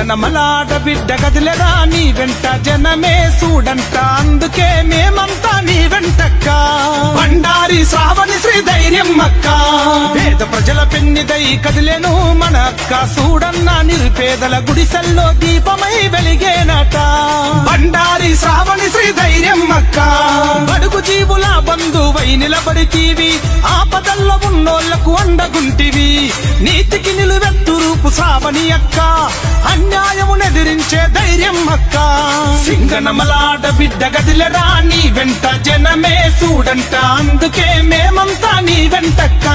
సింగనమలాడ బిడ్డ గదిలెరా నీ వెంట జనమే చూడంట అందుకే మేమంతా నీ వెంటక్క బండారి శ్రావణి శ్రీ ధైర్యం అక్క పేద ప్రజల పెన్నిదై కదిలేను మన అక్క చూడన్న నిరుపేదల గుడిసెల్లో దీపమై వెలిగేనట బండారి శ్రావణి శ్రీ ధైర్యం అక్క బడుగు జీవుల బంధువై నిలబడితీవి ఆపదల్లో ఉన్నోళ్లకు అండగుంటివి నీతికి నిలువెత్తు రూపు శ్రావణి అక్క అన్యాయమునెదిరించే ధైర్యం అక్క సింగనమలాడ బిడ్డ గదిలెరా నీ వెంట జనమే చూడంట అందుకే మేమంతా నీ వెంటక్క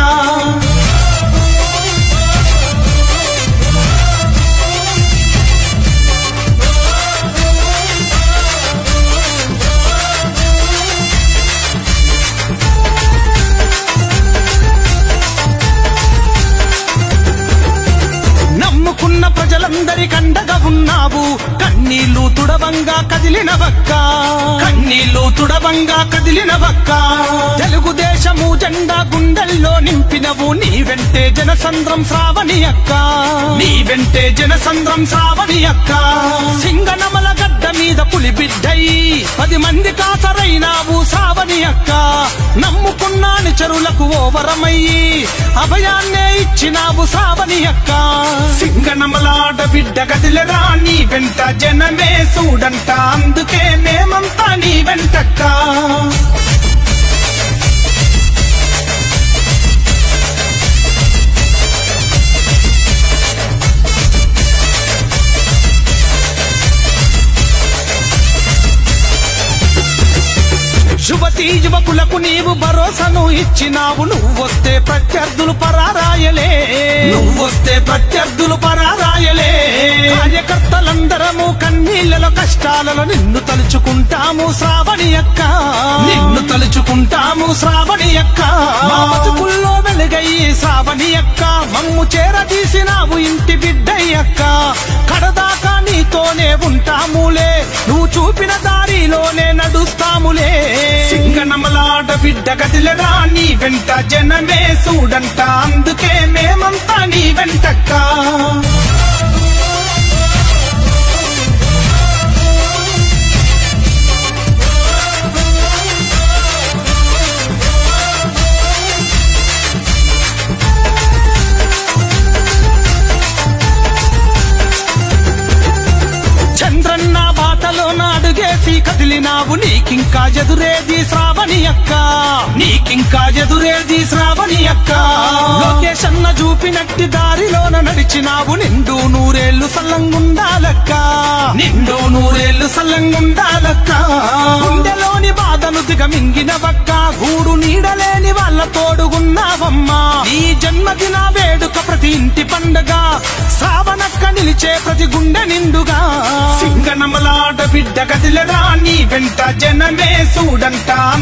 నమ్ముకున్న ప్రజలందరి కండగా ఉన్నావు కన్నీళ్లు తుడవంగా కదిలిన వక్క కన్నీళ్లు తుడవంగా కదిలిన వక్క తెలుగుదేశము జెండా గుండెల్లో నింపినవు నీ వెంటే జనసంద్రం శ్రావణి అక్క నీ వెంటే జనసంద్రం శ్రావణి అక్క సింగనమల గడ్డ మీద పులి బిడ్డై పది మంది కాసరైనావు శ్రావణి అక్క నమ్ముకున్నాను చెరువులకు ఓవరమయ్యి అభయాన్నే ఇచ్చినావు శ్రావణి అక్క సింగనమలాడ బిడ్డ గదిలరా నీ వెంట జనమే చూడంట అందుకే మేమంతా నీ వెంటక్క యువతి యువకులకు నీవు భరోసాను ఇచ్చినావు నువ్వొస్తే ప్రత్యర్థులు పరారాయలే నువ్వొస్తే ప్రత్యర్థులు పరారాయలే కార్యకర్తలందరము కన్నీళ్లలో కష్టాలలో నిన్ను తలుచుకుంటాము శ్రావణి అక్క నిన్ను తలుచుకుంటాము శ్రావణి అక్క మా బతుకుల్లో వెలుగయ్యి శ్రావణి అక్క మమ్ము చేరదీసినావు ఇంటి బిడ్డయ్యక్క కడదాకా నీతోనే ఉంటాములే నువ్వు చూపిన దారిలోనే నడుస్తాములే సింగనమలాడ బిడ్డ గదిలరా నీ వెంట జనమే చూడంట అందుకే మేమంతా నీ వెంటక్క చంద్రన్న బాటలో నాడుగేసి కదిలినావు నీకింకా ఎదురేది శ్రావణి అక్క నీకింకా ఎదురేది శ్రావణి అక్క లోకేషన్న చూపినట్టి దారిలోన నడిచినావు నిండు నూరేళ్లు సల్లంగుండాలక్క నిండు నూరేళ్లు సల్లంగుండాలక్క గుండెలోని బాధను దిగమింగినవక్క గూడు నీడలేని వాళ్ళ తోడుగున్నావమ్మా నీ జన్మదిన వేడుక ప్రతి ఇంటి పండగ శ్రావణక్క నిలిచే ప్రతి గుండె నిండుగా సింగనమలాడ బిడ్డ గదిలరా నీ వెంట జనమే చూడంట